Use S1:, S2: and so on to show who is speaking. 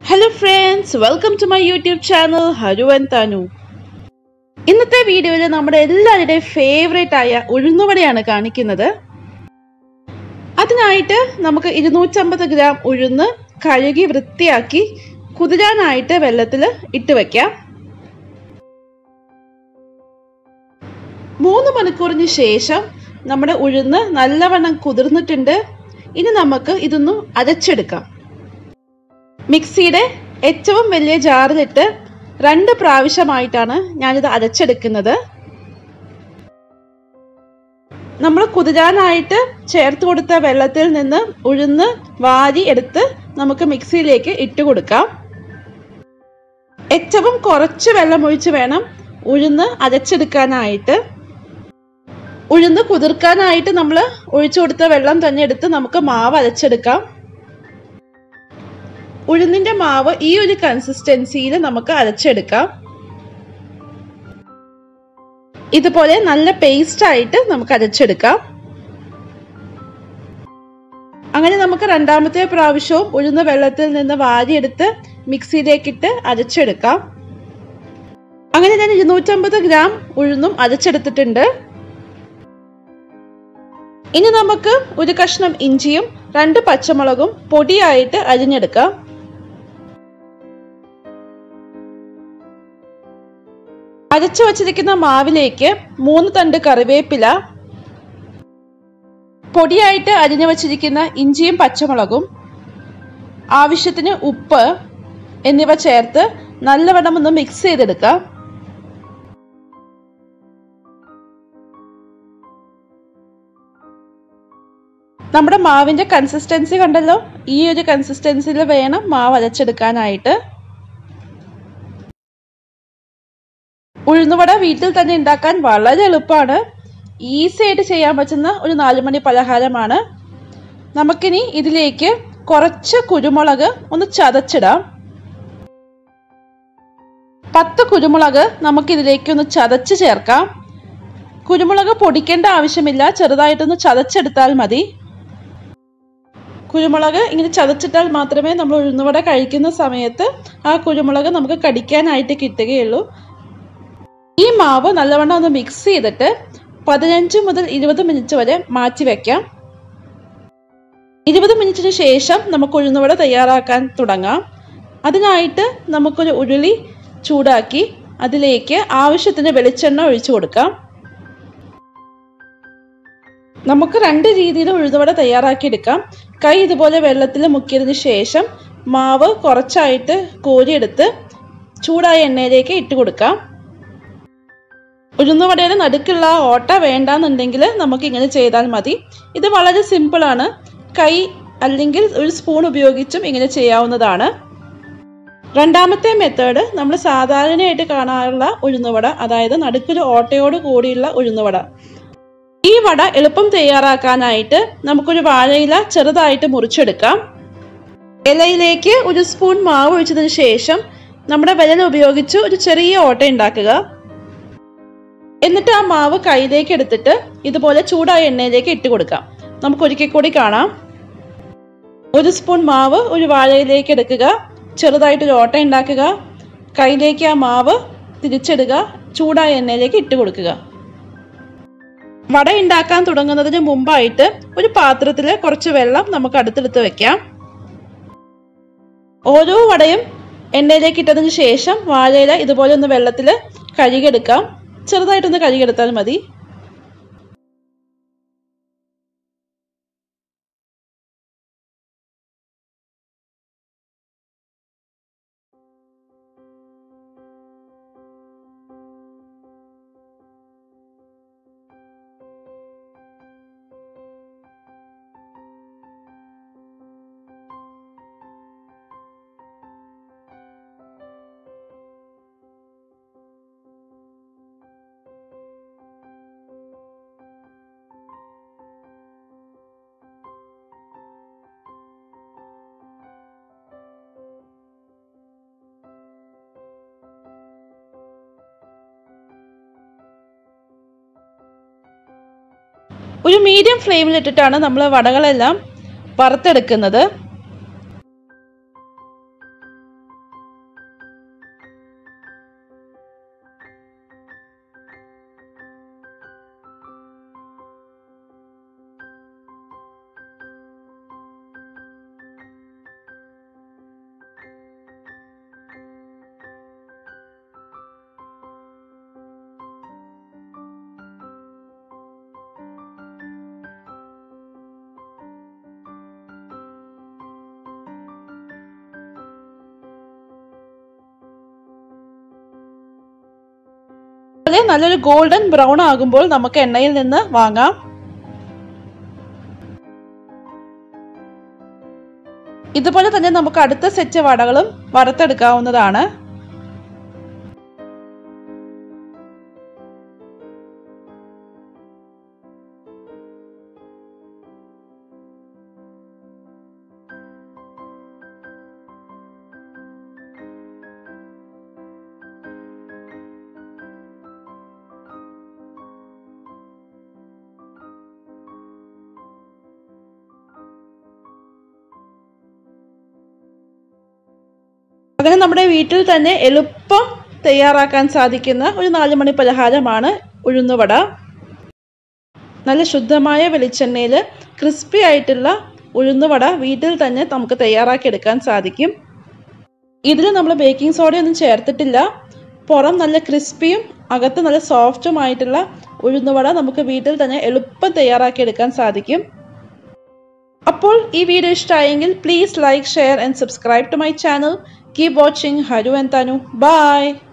S1: hello friends welcome to my YouTube channel Haru and Thanu ഇന്നത്തെ വീഡിയോയിൽ നമ്മുടെ എല്ലാവരുടെയും ഫേവറേറ്റ് ആയ ഉഴുന്നുവടയാണ് കാണിക്കുന്നത് അതിനായിട്ട് നമുക്ക് ഇരുന്നൂറ്റമ്പത് ഗ്രാം ഉഴുന്ന് കഴുകി വൃത്തിയാക്കി കുതിരാനായിട്ട് വെള്ളത്തിൽ ഇട്ട് വെക്കാം മൂന്ന് മണിക്കൂറിന് ശേഷം നമ്മുടെ ഉഴുന്ന് നല്ലവണ്ണം കുതിർന്നിട്ടുണ്ട് ഇനി നമുക്ക് ഇതൊന്ന് അരച്ചെടുക്കാം മിക്സിയുടെ ഏറ്റവും വലിയ ജാറിലിട്ട് രണ്ട് പ്രാവശ്യമായിട്ടാണ് ഞാനിത് അരച്ചെടുക്കുന്നത് നമ്മൾ കുതിരാനായിട്ട് ചേർത്ത് കൊടുത്ത വെള്ളത്തിൽ നിന്ന് ഉഴുന്ന് വാരി എടുത്ത് നമുക്ക് മിക്സിയിലേക്ക് ഇട്ട് കൊടുക്കാം ഏറ്റവും കുറച്ച് വെള്ളം ഒഴിച്ച് വേണം ഉഴുന്ന് അരച്ചെടുക്കാനായിട്ട് ഉഴുന്ന് കുതിർക്കാനായിട്ട് നമ്മൾ ഒഴിച്ചു കൊടുത്ത വെള്ളം തന്നെ എടുത്ത് നമുക്ക് മാവ് അരച്ചെടുക്കാം ഉഴുന്നിന്റെ മാവ് ഈ ഒരു കൺസിസ്റ്റൻസിയിൽ നമുക്ക് അരച്ചെടുക്കാം ഇതുപോലെ നല്ല പേസ്റ്റ് ആയിട്ട് നമുക്ക് അരച്ചെടുക്കാം അങ്ങനെ നമുക്ക് രണ്ടാമത്തെ പ്രാവശ്യവും ഉഴുന്ന വെള്ളത്തിൽ നിന്ന് വാരിയെടുത്ത് മിക്സിയിലേക്കിട്ട് അരച്ചെടുക്കാം അങ്ങനെ ഞാൻ ഇരുന്നൂറ്റമ്പത് ഗ്രാം ഉഴുന്നും അരച്ചെടുത്തിട്ടുണ്ട് ഇനി നമുക്ക് ഒരു കഷ്ണം ഇഞ്ചിയും രണ്ട് പച്ചമുളകും പൊടിയായിട്ട് അരിഞ്ഞെടുക്കാം അരച്ചു വച്ചിരിക്കുന്ന മാവിലേക്ക് മൂന്ന് തണ്ട് കറിവേപ്പില പൊടിയായിട്ട് അരിഞ്ഞു വച്ചിരിക്കുന്ന ഇഞ്ചിയും പച്ചമുളകും ആവശ്യത്തിന് ഉപ്പ് എന്നിവ ചേർത്ത് നല്ലവണ്ണം ഒന്ന് മിക്സ് ചെയ്തെടുക്കാം നമ്മുടെ മാവിന്റെ കൺസിസ്റ്റൻസി കണ്ടല്ലോ ഈ ഒരു കൺസിസ്റ്റൻസിയിൽ വേണം മാവ് അരച്ചെടുക്കാനായിട്ട് ഉഴുന്നുവട വീട്ടിൽ തന്നെ ഉണ്ടാക്കാൻ വളരെ എളുപ്പമാണ് ഈസി ആയിട്ട് ചെയ്യാൻ പറ്റുന്ന ഒരു നാലുമണി പലഹാരമാണ് നമുക്കിനി ഇതിലേക്ക് കുറച്ച് കുരുമുളക് ഒന്ന് ചതച്ചിടാം പത്ത് കുരുമുളക് നമുക്കിതിലേക്ക് ഒന്ന് ചതച്ച് ചേർക്കാം കുരുമുളക് പൊടിക്കേണ്ട ആവശ്യമില്ല ചെറുതായിട്ടൊന്ന് ചതച്ചെടുത്താൽ മതി കുരുമുളക് ഇങ്ങനെ ചതച്ചിട്ടാൽ മാത്രമേ നമ്മൾ ഉഴുന്നുവട കഴിക്കുന്ന സമയത്ത് ആ കുരുമുളക് നമുക്ക് കടിക്കാനായിട്ട് കിട്ടുകയുള്ളൂ ഈ മാവ് നല്ലവണ്ണം ഒന്ന് മിക്സ് ചെയ്തിട്ട് പതിനഞ്ച് മുതൽ ഇരുപത് മിനിറ്റ് വരെ മാറ്റി വെക്കാം ഇരുപത് മിനിറ്റിന് ശേഷം നമുക്ക് ഉഴുന്നുവട തയ്യാറാക്കാൻ തുടങ്ങാം അതിനായിട്ട് നമുക്കൊരു ഉരുളി ചൂടാക്കി അതിലേക്ക് ആവശ്യത്തിന് വെളിച്ചെണ്ണ ഒഴിച്ചു കൊടുക്കാം നമുക്ക് രണ്ട് രീതിയിൽ ഉഴുതുവട തയ്യാറാക്കിയെടുക്കാം കൈ ഇതുപോലെ വെള്ളത്തിൽ മുക്കിയതിന് ശേഷം മാവ് കുറച്ചായിട്ട് കോരിയെടുത്ത് ചൂടായ എണ്ണയിലേക്ക് ഇട്ട് കൊടുക്കാം ഉഴുന്നുവടയുടെ നടുക്കുള്ള ഓട്ട വേണ്ടാന്നുണ്ടെങ്കിൽ നമുക്ക് ഇങ്ങനെ ചെയ്താൽ മതി ഇത് വളരെ സിമ്പിളാണ് കൈ അല്ലെങ്കിൽ ഒരു സ്പൂൺ ഉപയോഗിച്ചും ഇങ്ങനെ ചെയ്യാവുന്നതാണ് രണ്ടാമത്തെ മെത്തേഡ് നമ്മൾ സാധാരണയായിട്ട് കാണാറുള്ള ഉഴുന്നുവട അതായത് നടുക്കൊരു ഓട്ടയോട് കൂടിയുള്ള ഉഴുന്നുവട ഈ വട എളുപ്പം തയ്യാറാക്കാനായിട്ട് നമുക്കൊരു വാഴയില ചെറുതായിട്ട് മുറിച്ചെടുക്കാം ഇലയിലേക്ക് ഒരു സ്പൂൺ മാവ് ഒഴിച്ചതിന് ശേഷം നമ്മുടെ വിരൽ ഉപയോഗിച്ച് ഒരു ചെറിയ ഓട്ട ഉണ്ടാക്കുക എന്നിട്ട് ആ മാവ് കയ്യിലേക്ക് എടുത്തിട്ട് ഇതുപോലെ ചൂടായ എണ്ണയിലേക്ക് ഇട്ട് കൊടുക്കാം നമുക്ക് ഒരിക്കൽ കൂടി കാണാം ഒരു സ്പൂൺ മാവ് ഒരു വാഴയിലേക്ക് എടുക്കുക ചെറുതായിട്ടൊരു ഓട്ട ഉണ്ടാക്കുക കയ്യിലേക്ക് ആ മാവ് തിരിച്ചിടുക ചൂടായ എണ്ണയിലേക്ക് ഇട്ട് കൊടുക്കുക വട ഉണ്ടാക്കാൻ തുടങ്ങുന്നതിന് മുമ്പായിട്ട് ഒരു പാത്രത്തിൽ കുറച്ച് വെള്ളം നമുക്ക് അടുത്തെടുത്ത് വെക്കാം ഓരോ വടയും എണ്ണയിലേക്ക് ഇട്ടതിന് ശേഷം വാഴയില ഇതുപോലെ ഒന്ന് വെള്ളത്തിൽ കഴുകിയെടുക്കാം ചെറുതായിട്ടൊന്ന് കഴുകിയെടുത്താൽ മതി ഒരു മീഡിയം ഫ്ലെയിമിലിട്ടിട്ടാണ് നമ്മൾ വടകളെല്ലാം വറുത്തെടുക്കുന്നത് അതുപോലെ നല്ലൊരു ഗോൾഡൻ ബ്രൗൺ ആകുമ്പോൾ നമുക്ക് എണ്ണയിൽ നിന്ന് വാങ്ങാം ഇതുപോലെ തന്നെ നമുക്ക് അടുത്ത സെറ്റ് വടകളും വറുത്തെടുക്കാവുന്നതാണ് അങ്ങനെ നമ്മുടെ വീട്ടിൽ തന്നെ എളുപ്പം തയ്യാറാക്കാൻ സാധിക്കുന്ന ഒരു നാല് മണി പലഹാരമാണ് ഉഴുന്നുവട നല്ല ശുദ്ധമായ വെളിച്ചെണ്ണയിൽ ക്രിസ്പി ആയിട്ടുള്ള ഉഴുന്നുവട വീട്ടിൽ തന്നെ നമുക്ക് തയ്യാറാക്കിയെടുക്കാൻ സാധിക്കും ഇതിൽ നമ്മൾ ബേക്കിംഗ് സോഡ ഒന്നും ചേർത്തിട്ടില്ല പുറം നല്ല ക്രിസ്പിയും അകത്ത് നല്ല സോഫ്റ്റുമായിട്ടുള്ള ഉഴുന്നുവട നമുക്ക് വീട്ടിൽ തന്നെ എളുപ്പം തയ്യാറാക്കിയെടുക്കാൻ സാധിക്കും അപ്പോൾ ഈ വീഡിയോ ഇഷ്ടമായെങ്കിൽ please like share and subscribe to my channel keep watching Haru and Thanu by